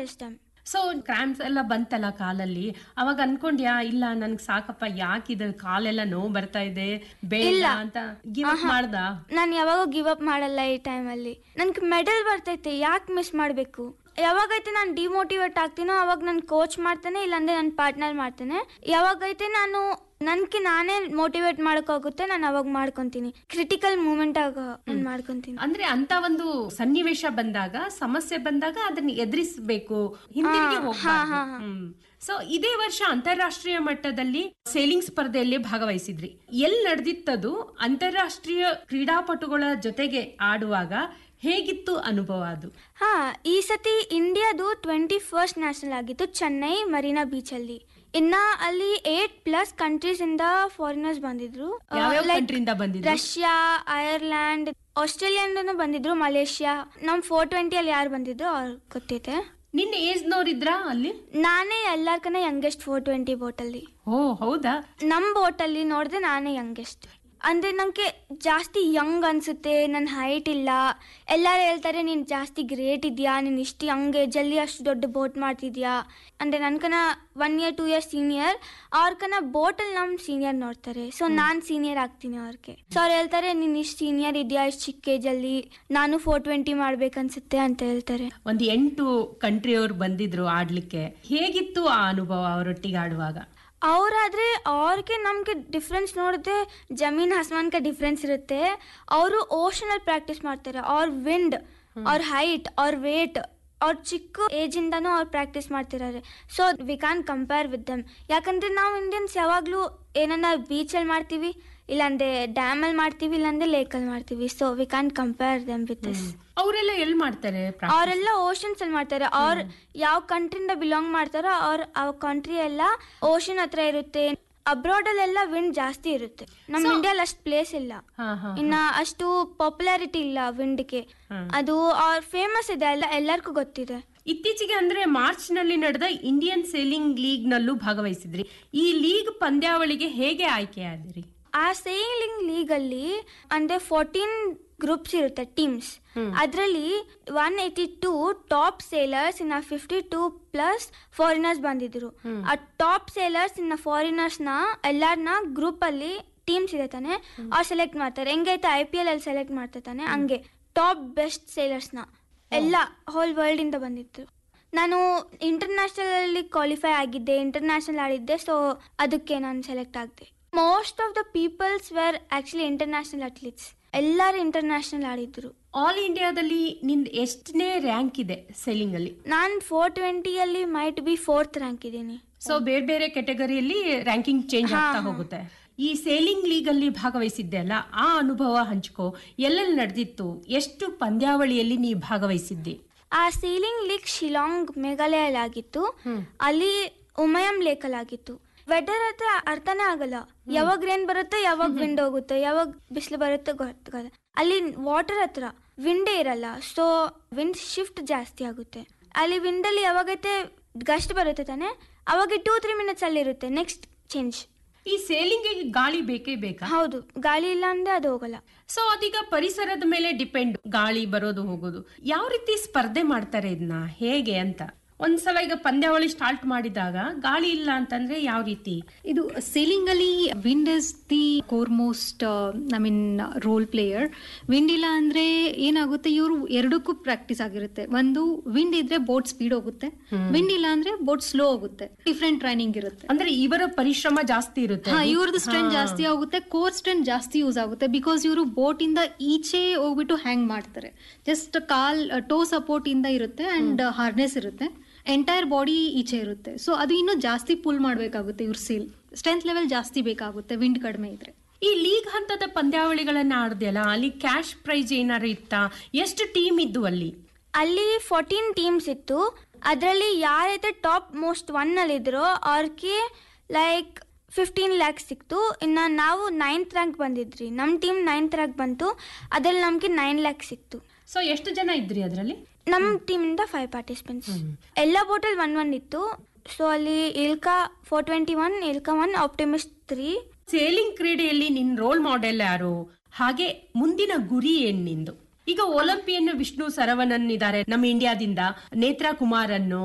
First time so cramps ಎಲ್ಲ ಬಂತಲ್ಲ ಕಾಲಲ್ಲಿ ಅವಾಗ ಅನ್ಕೊಂಡ್ಯಾ ಇಲ್ಲ ನನ್ಗೆ ಸಾಕಪ್ಪ ಯಾಕಿದ ಕಾಲೆಲ್ಲ ನೋವು ಬರ್ತಾ ಇದೆ ಬೇಡ ಇಲ್ಲ. ಅಂತ ಗಿವ್ ಅಪ್ ಮಾಡ್ದ ನಾನು ಯಾವಾಗೂ ಗಿವ್ ಅಪ್ ಮಾಡಲ್ಲ ಈ ಟೈಮಲ್ಲಿ ನನ್ಗೆ ಮೆಡಲ್ ಬರ್ತೈತೆ ಯಾಕೆ ಮಿಸ್ ಮಾಡಬೇಕು ಯಾವಾಗೈತೆ ನಾನು ಡಿಮೋಟಿವೇಟ್ ಆಗ್ತೀನೋ ಅವಾಗ ನನ್ನ ಕೋಚ್ ಮಾಡ್ತಾನೆ ಇಲ್ಲಾಂದ್ರೆ ನನ್ನ ಪಾರ್ಟ್ನರ್ ಮಾಡ್ತಾನೆ ಯಾವಾಗೈತೆ ನಾನು ನನ್ಗೆ ನಾನೇ ಮೋಟಿವೇಟ್ ಮಾಡೋಕ್ಕಾಗುತ್ತೆ ನಾನು ಅವಾಗ ಮಾಡ್ಕೊಂತೀನಿ ಕ್ರಿಟಿಕಲ್ ಮೂಮೆಂಟ್ ಆಗ ನಾನು ಮಾಡ್ಕೊಂತೀನಿ ಅಂದ್ರೆ ಅಂತ ಒಂದು ಸನ್ನಿವೇಶ ಬಂದಾಗ ಸಮಸ್ಯೆ ಬಂದಾಗ ಅದನ್ನ ಎದುರಿಸಬೇಕು ಹಿಂದಿರುಗಿ ಹೋಗ್ಬಾರ್ದು ಸೊ ಇದೇ ವರ್ಷ ಅಂತಾರಾಷ್ಟ್ರೀಯ ಮಟ್ಟದಲ್ಲಿ ಸೇಲಿಂಗ್ ಸ್ಪರ್ಧೆಯಲ್ಲಿ ಭಾಗವಹಿಸಿದ್ರಿ ಎಲ್ಲಿ ನಡೆದಿತ್ತದು ಅಂತಾರಾಷ್ಟ್ರೀಯ ಕ್ರೀಡಾಪಟುಗಳ ಜೊತೆಗೆ ಆಡುವಾಗ ಹೇಗಿತ್ತು ಅನುಭವ ಅದು ಹಾ ಈ ಸತಿ ಇಂಡಿಯಾದು ಟ್ವೆಂಟಿ ಫಸ್ಟ್ ನ್ಯಾಷನಲ್ ಆಗಿತ್ತು ಚೆನ್ನೈ ಮರೀನಾ ಬೀಚ್ ಅಲ್ಲಿ ಇನ್ನ ಅಲ್ಲಿ ಏಟ್ ಪ್ಲಸ್ ಕಂಟ್ರೀಸ್ ಇಂದ ಫಾರಿನರ್ಸ್ ಬಂದಿದ್ರು ಆ, ಯಾವ್ಯಾವ like ಕಂಟ್ರಿಯಿಂದ ಬಂದಿದ್ರು ರಷ್ಯಾ ಐರ್ಲ್ಯಾಂಡ್ ಆಸ್ಟ್ರೇಲಿಯಾದಿಂದನೂ ಬಂದಿದ್ರು ಮಲೇಷ್ಯಾ ನಮ್ ಫೋರ್ ಟ್ವೆಂಟಿ ಅಲ್ಲಿ ಯಾರು ಬಂದಿದ್ರು ಅವ್ರು ಗೊತ್ತೈತೆ ನಿನ್ನ ಏಜ್ನವ್ರಿದ್ರಾ ಅಲ್ಲಿ ನಾನೇ ಎಲ್ಲಾರ್ಕನ ಯಂಗೆಸ್ಟ್ ಫೋರ್ ಟ್ವೆಂಟಿ ಬೋಟಲ್ಲಿ ಓ ಹೌದಾ ನಮ್ಮ ಬೋಟಲ್ಲಿ ನೋಡಿದ್ರೆ ನಾನೇ ಯಂಗೆಸ್ಟ್ ಅಂದರೆ ನನಗೆ ಜಾಸ್ತಿ ಯಂಗ್ ಅನಿಸುತ್ತೆ ನನ್ನ ಹೈಟ್ ಇಲ್ಲ ಎಲ್ಲರೂ ಹೇಳ್ತಾರೆ ನೀನು ಜಾಸ್ತಿ ಗ್ರೇಟ್ ಇದೆಯಾ ನೀನು ಇಷ್ಟು ಯಂಗ್ ಏಜಲ್ಲಿ ಅಷ್ಟು ದೊಡ್ಡ ಬೋಟ್ ಮಾಡ್ತಿದ್ಯಾ ಅಂದರೆ ನನ್ಕನ one year two year senior ಅವ್ರಕನ ಬೋಟಲ್ಲಿ ನಮ್ಮ ಸೀನಿಯರ್ ನೋಡ್ತಾರೆ ಸೊ ನಾನು ಸೀನಿಯರ್ ಆಗ್ತೀನಿ ಅವ್ರಿಗೆ ಸೊ ಅವ್ರು ಹೇಳ್ತಾರೆ ನೀನು ಇಷ್ಟು ಸೀನಿಯರ್ ಇದೆಯಾ ಇಷ್ಟು ಚಿಕ್ಕ ಏಜಲ್ಲಿ ನಾನು ಫೋರ್ ಟ್ವೆಂಟಿ ಮಾಡ್ಬೇಕನ್ಸುತ್ತೆ ಅಂತ ಹೇಳ್ತಾರೆ ಒಂದ್ ಎಂಟು ಕಂಟ್ರಿಯವ್ರು ಬಂದಿದ್ರು ಆಡ್ಲಿಕ್ಕೆ ಹೇಗಿತ್ತು ಆ ಅನುಭವ ಅವರೊಟ್ಟಿಗೆ ಆಡುವಾಗ ಅವರಾದ್ರೆ ಅವ್ರಿಗೆ ನಮಗೆ ಡಿಫ್ರೆನ್ಸ್ ನೋಡಿದ್ರೆ ಜಮೀನ್ ಆಸ್ಮಾನ್ಗೆ ಡಿಫ್ರೆನ್ಸ್ ಇರುತ್ತೆ ಅವರು ಓಷನಲ್ಲಿ ಪ್ರಾಕ್ಟೀಸ್ ಮಾಡ್ತಾರೆ ಅವ್ರ ವಿಂಡ್ ಅವ್ರ ಹೈಟ್ ಅವ್ರ ವೇಟ್ ಅವ್ರ ಚಿಕ್ಕ ಏಜಿಂದನೂ ಅವ್ರು ಪ್ರಾಕ್ಟೀಸ್ ಮಾಡ್ತಿದ್ದಾರೆ so we can compare with them ಯಾಕಂದ್ರೆ ನಾವು ಇಂಡಿಯನ್ಸ್ ಯಾವಾಗಲೂ ಏನನ್ನ ಬೀಚಲ್ಲಿ ಮಾಡ್ತೀವಿ ಇಲ್ಲಾಂದ್ರೆ ಡ್ಯಾಮಲ್ಲಿ ಮಾಡ್ತೀವಿ ಇಲ್ಲಾಂದ್ರೆ ಲೇಕಲ್ಲಿ ಮಾಡ್ತೀವಿ so we can compare them with this ಅವರೆಲ್ಲ ಎಲ್ಲಿ ಮಾಡ್ತಾರೆ practice? ಅವರೆಲ್ಲ ಓಷನ್ಸ್ ಅಲ್ಲಿ ಮಾಡ್ತಾರೆ ಅವ್ರ ಯಾವ ಕಂಟ್ರಿಯಿಂದ ಬಿಲಾಂಗ್ ಮಾಡ್ತಾರೋ ಅವ್ರ ಆ ಕಂಟ್ರಿ ಎಲ್ಲ ಓಷನ್ ಹತ್ರ ಇರುತ್ತೆ ಅಬ್ರಾಡ್ ಅಲ್ಲೆಲ್ಲ ವಿಂಡ್ ಜಾಸ್ತಿ ಇರುತ್ತೆ ನಮ್ಮ ಇಂಡಿಯಾಲ್ ಅಷ್ಟು ಪ್ಲೇಸ್ ಇಲ್ಲ ಹಾ ಹಾ ಇನ್ನ ಅಷ್ಟು ಪಾಪ್ಯುಲಾರಿಟಿ ಇಲ್ಲ ವಿಂಡ್ಗೆ ಅದು ಅವ್ರ ಫೇಮಸ್ ಇದೆ ಎಲ್ಲ ಎಲ್ಲರಿಗೂ ಗೊತ್ತಿದೆ ಇತ್ತೀಚೆಗೆ ಅಂದ್ರೆ ಮಾರ್ಚ್ ನಲ್ಲಿ ನಡೆದ ಇಂಡಿಯನ್ ಸೇಲಿಂಗ್ ಲೀಗ್ ನಲ್ಲೂ ಭಾಗವಹಿಸಿದ್ರಿ ಈ ಲೀಗ್ ಪಂದ್ಯಾವಳಿಗೆ ಹೇಗೆ ಆಯ್ಕೆಯಾದಿರಿ ಆ ಸೇಲಿಂಗ್ ಲೀಗ್ ಅಲ್ಲಿ ಅಂದ್ರೆ ಫೋರ್ಟೀನ್ ಗ್ರೂಪ್ಸ್ ಇರುತ್ತೆ ಟೀಮ್ಸ್ ಅದರಲ್ಲಿ one eighty two top sailors ಇನ್ನ ಫಿಫ್ಟಿ ಟೂ ಪ್ಲಸ್ ಫಾರಿನರ್ಸ್ ಬಂದಿದ್ರು ಆ ಟಾಪ್ ಸೇಲರ್ಸ್ ಇನ್ನ ಫಾರಿನರ್ಸ್ ನ ಎಲ್ಲಾರ್ನ ಗ್ರೂಪ್ ಅಲ್ಲಿ ಟೀಮ್ಸ್ ಇದೆ ತಾನೆ ಅವ್ರು ಸೆಲೆಕ್ಟ್ ಮಾಡ್ತಾರೆ ಹೆಂಗೈತೆ ಐ ಪಿ ಎಲ್ ಅಲ್ಲಿ ಸೆಲೆಕ್ಟ್ ಮಾಡ್ತಾರೆ ತಾನೆ ಹಂಗೆ ಟಾಪ್ ಬೆಸ್ಟ್ ಸೇಲರ್ಸ್ ನ ಎಲ್ಲ ಹೋಲ್ ವರ್ಲ್ಡ್ ಇಂದ ಬಂದಿತ್ತು ನಾನು ಇಂಟರ್ನ್ಯಾಷನಲ್ ಅಲ್ಲಿ ಕ್ವಾಲಿಫೈ ಆಗಿದ್ದೆ ಇಂಟರ್ನ್ಯಾಷನಲ್ ಆಡಿದ್ದೆ ಸೊ ಅದಕ್ಕೆ ನಾನು ಸೆಲೆಕ್ಟ್ ಆಗಿದ್ದೆ most of the peoples were actually international athletes ಎಲ್ಲರೂ ಇಂಟರ್ನ್ಯಾಷನಲ್ ಆಡಿದ್ರು ಆಲ್ ಇಂಡಿಯಾದಲ್ಲಿ ನಿಂದ್ ಎಷ್ಟನೇ ರ್ಯಾಂಕ್ ಇದೆ ಸೇಲಿಂಗ್ ಅಲ್ಲಿ ನಾನು ಫೋರ್ ಟ್ವೆಂಟಿಯಲ್ಲಿ ಮೈಟ್ ಬಿ ಫೋರ್ತ್ ರ್ಯಾಂಕ್ ಇದ್ದೀನಿ ಸೊ ಬೇರೆ ಬೇರೆ ಕೆಟಗರಿಯಲ್ಲಿ ರ್ಯಾಂಕಿಂಗ್ ಚೇಂಜ್ ಆಗ್ತಾ ಹೋಗುತ್ತೆ ಈ ಸೇಲಿಂಗ್ ಲೀಗ್ ಅಲ್ಲಿ ಭಾಗವಹಿಸಿದ್ದೆ ಅಲ್ಲ ಆ ಅನುಭವ ಹಂಚ್ಕೋ ಎಲ್ಲೆಲ್ಲಿ ನಡೆದಿತ್ತು ಎಷ್ಟು ಪಂದ್ಯಾವಳಿಯಲ್ಲಿ ನೀ ಭಾಗವಹಿಸಿದ್ದಿ ಆ ಸೀಲಿಂಗ್ ಲೀಗ್ ಶಿಲಾಂಗ್ ಮೇಘಾಲಯಲ್ಲಿ ಆಗಿತ್ತು ಅಲ್ಲಿ ಉಮಯಂ ಲೇಕಲ್ಲಿ ಆಗಿತ್ತು ವೆದರ್ ಹತ್ರ ಅರ್ಥನೇ ಆಗಲ್ಲ ಯಾವಾಗ ರೇನ್ ಬರುತ್ತೆ ಯಾವಾಗ ವಿಂಡ್ ಹೋಗುತ್ತೆ ಯಾವಾಗ ಬಿಸಿಲು ಬರುತ್ತೆ ಗೊತ್ತಾಗಲ್ಲ ಅಲ್ಲಿ ವಾಟರ್ ಹತ್ರ ವಿಂಡೇ ಇರಲ್ಲ ಸೊ ವಿಂಡ್ ಶಿಫ್ಟ್ ಜಾಸ್ತಿ ಆಗುತ್ತೆ ಅಲ್ಲಿ ವಿಂಡಲ್ಲಿ ಯಾವಾಗೈತೆ ಗಸ್ಟ್ ಬರುತ್ತೆ ತಾನೆ ಅವಾಗ ಟೂ ತ್ರೀ ಮಿನಿಟ್ಸ್ ಅಲ್ಲಿ ಇರುತ್ತೆ ನೆಕ್ಸ್ಟ್ ಚೇಂಜ್ ಈ ಸೇಲಿಂಗ್ ಗಾಳಿ ಬೇಕೇ ಬೇಕಾ ಹೌದು ಗಾಳಿ ಇಲ್ಲ ಅಂದ್ರೆ ಅದು ಹೋಗಲ್ಲ ಸೊ ಅದೀಗ ಪರಿಸರದ ಮೇಲೆ ಡಿಪೆಂಡ್ ಗಾಳಿ ಬರೋದು ಹೋಗೋದು ಯಾವ ರೀತಿ ಸ್ಪರ್ಧೆ ಮಾಡ್ತಾರೆ ಇದನ್ನ ಹೇಗೆ ಅಂತ ಒಂದ್ಸಲ ಈಗ ಪಂದ್ಯಾವಳಿ ಸ್ಟಾರ್ಟ್ ಮಾಡಿದಾಗ ಗಾಳಿ ಇಲ್ಲ ಅಂತಂದ್ರೆ ಯಾವ ರೀತಿ ಇದು ಸೇಲಿಂಗ್ ಅಲ್ಲಿ wind is the core most I mean role player wind ಇಲ್ಲ ಅಂದ್ರೆ ಏನಾಗುತ್ತೆ ಇವರು ಎರಡಕ್ಕೂ ಪ್ರಾಕ್ಟೀಸ್ ಆಗಿರುತ್ತೆ ಒಂದು ವಿಂಡ್ ಇದ್ರೆ ಬೋಟ್ ಸ್ಪೀಡ್ ಹೋಗುತ್ತೆ ವಿಂಡ್ ಇಲ್ಲ ಅಂದ್ರೆ ಬೋಟ್ ಸ್ಲೋ ಹೋಗುತ್ತೆ ಡಿಫ್ರೆಂಟ್ ಟ್ರೈನಿಂಗ್ ಇರುತ್ತೆ ಅಂದ್ರೆ ಇವರ ಪರಿಶ್ರಮ ಜಾಸ್ತಿ ಇರುತ್ತೆ ಹಾ ಇವ್ರದ್ದು ಸ್ಟ್ರೆಂತ್ ಜಾಸ್ತಿ ಆಗುತ್ತೆ ಕೋರ್ ಸ್ಟ್ರೆಂತ್ ಜಾಸ್ತಿ ಯೂಸ್ ಆಗುತ್ತೆ ಬಿಕಾಸ್ ಇವರು ಬೋಟ್ ಇಂದ ಈಚೆ ಹೋಗ್ಬಿಟ್ಟು ಹ್ಯಾಂಗ್ ಮಾಡ್ತಾರೆ ಜಸ್ಟ್ ಕಾಲ್ ಟೋ ಸಪೋರ್ಟ್ ಇಂದ ಇರುತ್ತೆ ಅಂಡ್ ಹಾರ್ನೆಸ್ ಇರುತ್ತೆ ಎಂಟೈರ್ ಬಾಡಿ ಈಚೆ ಇರುತ್ತೆ ಸೊ ಅದು ಇನ್ನೂ ಜಾಸ್ತಿ ಪುಲ್ ಮಾಡಬೇಕಾಗುತ್ತೆ ಇವ್ರ ಸೀಲ್ ಸ್ಟ್ರೆಂತ್ ಲೆವೆಲ್ ಜಾಸ್ತಿ ಬೇಕಾಗುತ್ತೆ ವಿಂಡ್ ಕಡಿಮೆ ಇದ್ರೆ ಈ ಲೀಗ್ ಹಂತದ ಪಂದ್ಯಾವಳಿಗಳನ್ನ ಆಡ್ದೆಯಲ್ಲ ಅಲ್ಲಿ ಕ್ಯಾಶ್ ಪ್ರೈಸ್ ಏನಾರು ಇತ್ತಾ ಎಷ್ಟು ಟೀಮ್ ಇದ್ದು ಅಲ್ಲಿ ಅಲ್ಲಿ ಫೋರ್ಟೀನ್ ಟೀಮ್ಸ್ ಇತ್ತು ಅದರಲ್ಲಿ ಯಾರೈತೆ ಟಾಪ್ ಮೋಸ್ಟ್ ಒನ್ ಅಲ್ಲಿ ಇದ್ರೋ ಅವ್ರಿಗೆ ಲೈಕ್ ಫಿಫ್ಟೀನ್ ಲ್ಯಾಕ್ಸ್ ಸಿಕ್ತು ಇನ್ನು ನಾವು ನೈನ್ತ್ ರ್ಯಾಂಕ್ ಬಂದಿದ್ರಿ ನಮ್ಮ ಟೀಮ್ ನೈನ್ತ್ ರ್ಯಾಂಕ್ ಬಂತು ಅದ್ರಲ್ಲಿ ನಮಗೆ ನೈನ್ ಲ್ಯಾಕ್ಸ್ ಸಿಕ್ತು ಸೊ ಎಷ್ಟು ಜನ ಇದ್ರಿ ಅದರಲ್ಲಿ ನಮ್ಮ ಟೀಮಿಂದ ಫೈವ್ ಪಾರ್ಟಿಸಿಪೆಂಟ್ಸ್ ಎಲ್ಲ ಬೋಟಲ್ಲಿ ಒನ್ ಒನ್ ಇತ್ತು ಸೊ ಅಲ್ಲಿ ILCA four twenty one ILCA one optimist three sailing ಕ್ರೀಡೆಯಲ್ಲಿ ನಿನ್ ರೋಲ್ ಮಾಡೆಲ್ ಯಾರು ಹಾಗೆ ಮುಂದಿನ ಗುರಿ ಏನ್ ನಿಂದು ಈಗ ಒಲಿಂಪಿಯನ್ ವಿಷ್ಣು ಸರವಣನ್ ಇದ್ದಾರೆ ನಮ್ಮ ಇಂಡಿಯಾದಿಂದ ನೇತ್ರಾ ಕುಮಾರ್ ಅನ್ನು